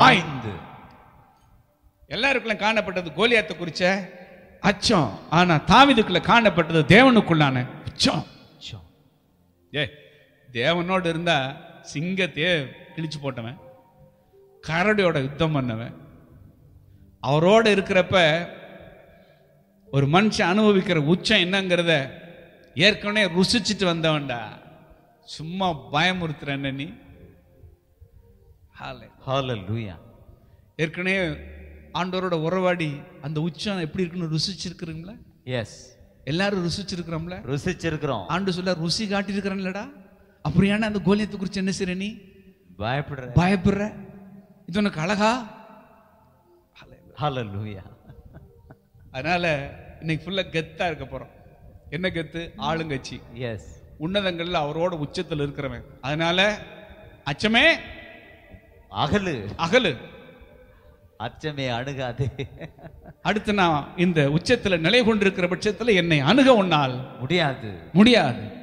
பாய்ந்து எல்லாருக்குள்ள காணப்பட்டது கோலியாத்தை குறிச்ச அச்சம் ஆனா தாவீதுக்குள்ள காணப்பட்டது தேவனுக்குள்ளான உச்சம் உச்சம். ஏ தேவனோடு இருந்தா சிங்கத்தையே கிழிச்சு போட்டவன் கரடியோட யுத்தம் பண்ணவன் அவரோட இருக்கிறப்ப ஒரு மனுஷன் அனுபவிக்கிற உச்சம் என்னங்கிறத ஏற்கனவே ருசிச்சுட்டு வந்தவன்டா சும்மா பயமுறுத்துற என்ன நீ ஹாலே ஹalleluya ஏற்கனவே ஆண்டவரோட உறவாடி அந்த உச்சம் எப்படி இருக்குன்னு ருசிச்சிருக்கிறீங்களா எஸ் எல்லாரும் ருசிச்சிருக்கிறோம்ல ருசிச்சிருக்கிறோம் ஆண்டு சொல்ல ருசி காட்டியிருக்கிறேன்லடா அப்புறம் ஏன்னா அந்த கோலியத்தை குறித்து என்ன செய்ற நீ பயப்படுற பயப்படுற இது உனக்கு அழகா ஹalleluya அதனால இன்னைக்கு ஃபுல்லா கெத்தா இருக்க போறோம் என்ன கெத்து ஆளுங்கட்சி எஸ் உன்னதங்கள்ல அவரோட உச்சத்தில் இருக்கிறவன் அதனால அச்சமே அகலு அகலு அச்சமே அணுகாதே அடுத்து நான் இந்த உச்சத்துல நிலை கொண்டிருக்கிற பட்சத்துல என்னை அணுக உன்னால் முடியாது முடியாது